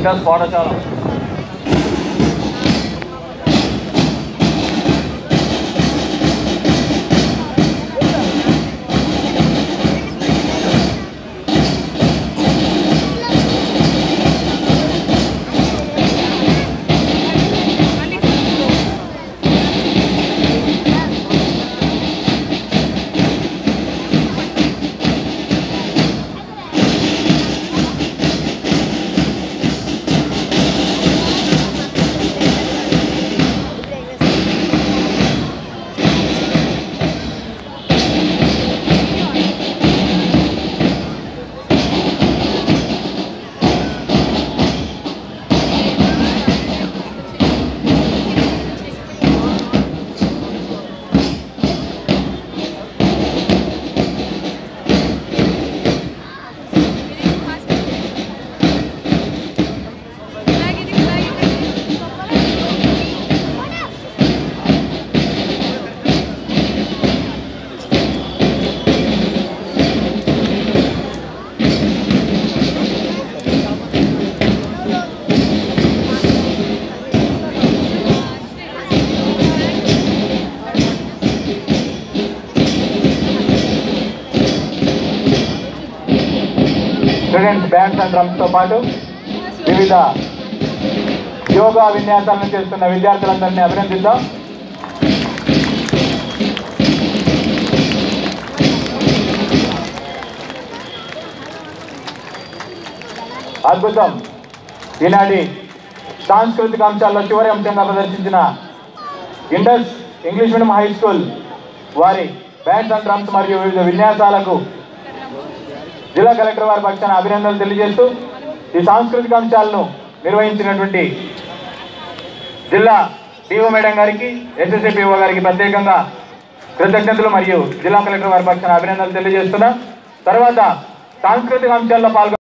Indus పాఠశాల students bands and drums తో పాటు వివిధ యోగా విన్యాసాలను చేస్తున్న విద్యార్థులందరినీ అభినందిద్దాం అద్భుతం ఈనాటి సాంస్కృతిక అంశాల్లో చివరి అంశంగా ప్రదర్శించిన Indus English medium high school వారి బ్యాండ్స్ అండ్ డ్రమ్స్ మరియు వివిధ విన్యాసాలకు జిల్లా కలెక్టర్ వారి పక్షాన అభినందనలు తెలియజేస్తూ ఈ సాంస్కృతిక అంశాలను నిర్వహించినటువంటి జిల్లా డిఓ మేడం గారికి ఎస్ఎస్ఏ పిఓ గారికి ప్రత్యేకంగా కృతజ్ఞతలు మరియు జిల్లా కలెక్టర్ వారి పక్షాన అభినందనలు తెలియజేస్తున్నాం తర్వాత సాంస్కృతిక అంశాల్లో పాల్గొ